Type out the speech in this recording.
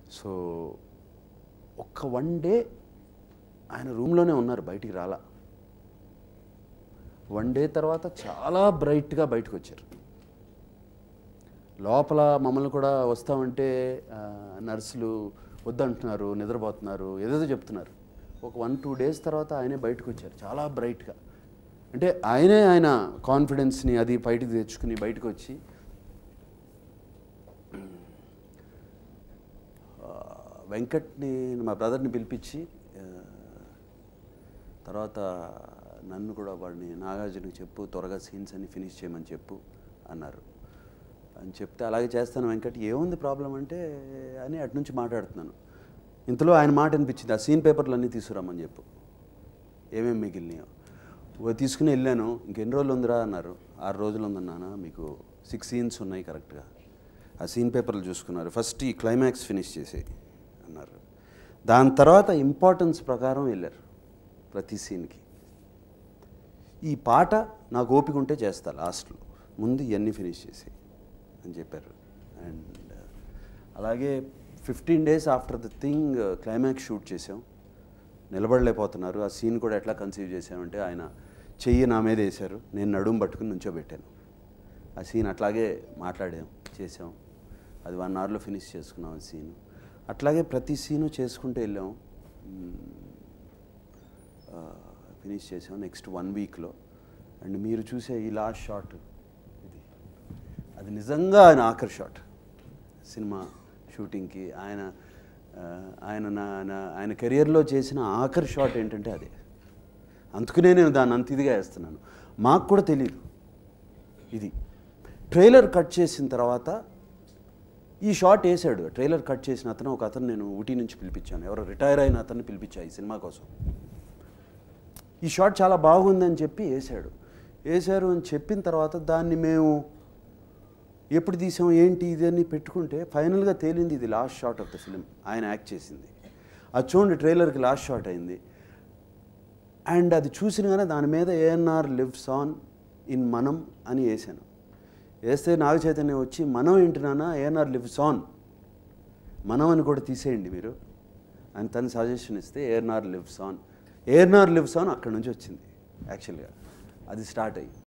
so ఒక్క one day ఆయన రూమ్లోనే ఉన్నారు బయటికి రాలా వన్ డే తర్వాత చాలా బ్రైట్గా బయటకు వచ్చారు లోపల మమ్మల్ని కూడా వస్తామంటే ఆ, నర్సులు వద్దంటున్నారు నిద్రపోతున్నారు ఏదేదో చెప్తున్నారు ఒక వన్ టూ డేస్ తర్వాత ఆయనే బయటకు వచ్చారు చాలా బ్రైట్గా అంటే ఆయనే ఆయన కాన్ఫిడెన్స్ని అది బయటకు తెచ్చుకుని బయటకు వచ్చి ఆ, వెంకట్ని మా బ్రదర్ని పిలిపించి ఆ, తర్వాత నన్ను కూడా వాడిని నాగార్జునకి చెప్పు త్వరగా సీన్స్ అన్ని ఫినిష్ చేయమని చెప్పు అన్నారు అని చెప్తే అలాగే చేస్తాను వెంకట్ ఏముంది ప్రాబ్లం అంటే అని అటు నుంచి మాట్లాడుతున్నాను ఇంతలో ఆయన మాట అనిపించింది ఆ సీన్ పేపర్లు అన్నీ తీసుకురమ్మని చెప్పు ఏమేమి మిగిలినాయో ఓ తీసుకుని వెళ్ళాను ఇంకెన్ని రోజులు ఉందిరా అన్నారు ఆరు రోజులు ఉందన్నానా మీకు సిక్స్ సీన్స్ ఉన్నాయి కరెక్ట్గా ఆ సీన్ పేపర్లు చూసుకున్నారు ఫస్ట్ ఈ క్లైమాక్స్ ఫినిష్ చేసే అన్నారు దాని తర్వాత ఇంపార్టెన్స్ ప్రకారం వెళ్ళారు ప్రతి సీన్కి ఈ పాట నాకు ఓపిక ఉంటే చేస్తా లాస్ట్లో ముందు ఇవన్నీ ఫినిష్ చేసి అని చెప్పారు అండ్ అలాగే fifteen days after the thing climax shoot చేసాం నిలబడలేకపోతున్నారు ఆ సీన్ కూడా ఎట్లా కన్సీవ్ చేసామంటే ఆయన చెయ్యి నా మీద వేశారు నేను నడుము పట్టుకుని నుంచోబెట్టాను ఆ సీన్ అట్లాగే మాట్లాడాం చేసాం అది వన్ అవర్లో ఫినిష్ చేసుకున్నాం ఆ సీన్ అట్లాగే ప్రతి సీను చేసుకుంటూ వెళ్ళాం ఫినిష్ చేసాం నెక్స్ట్ వన్ వీక్లో అండ్ మీరు చూసే ఈ లాస్ట్ షాట్ ఇది అది నిజంగా ఆయన ఆఖరి షాట్ సినిమా షూటింగ్కి ఆయన ఆ, ఆయన నా నా- ఆయన కెరియర్లో చేసిన ఆఖరి షాట్ ఏంటంటే అదే అందుకనే నేను దాన్ని అంత ఇదిగా వేస్తున్నాను మాకు కూడా తెలియదు ఇది ట్రైలర్ కట్ చేసిన తర్వాత ఈ షాట్ వేసాడు ట్రైలర్ కట్ చేసిన అతను ఒక అతను నేను ఊటీ నుంచి పిలిపించాను ఎవరో రిటైర్ అయిన అతన్ని పిలిపించా ఈ సినిమా కోసం ఈ షాట్ చాలా బాగుందని చెప్పి వేసాడు వేశారు అని చెప్పిన తర్వాత దాన్ని మేము ఎప్పుడు తీసాం ఏంటి ఇది అని పెట్టుకుంటే ఫైనల్గా తేలింది ఇది last shot of the film ఆయన యాక్ట్ చేసింది అది చూడండి ట్రైలర్కి లాస్ట్ షాట్ అయింది అండ్ అది చూసినగానే దాని మీద ఏఎన్ఆర్ లివ్స్ ఆన్ ఇన్ మనం అని వేసాను వేస్తే నాగ చైతన్య వచ్చి మనం ఏంటి నాన్న ఏఎన్ఆర్ లివ్స్ ఆన్ మనం అని కూడా తీసేయండి మీరు అని తను సజెషన్ ఇస్తే ANR lives on ANR lives on అక్కడ నుంచి వచ్చింది యాక్చువల్గా అది స్టార్ట్ అయ్యి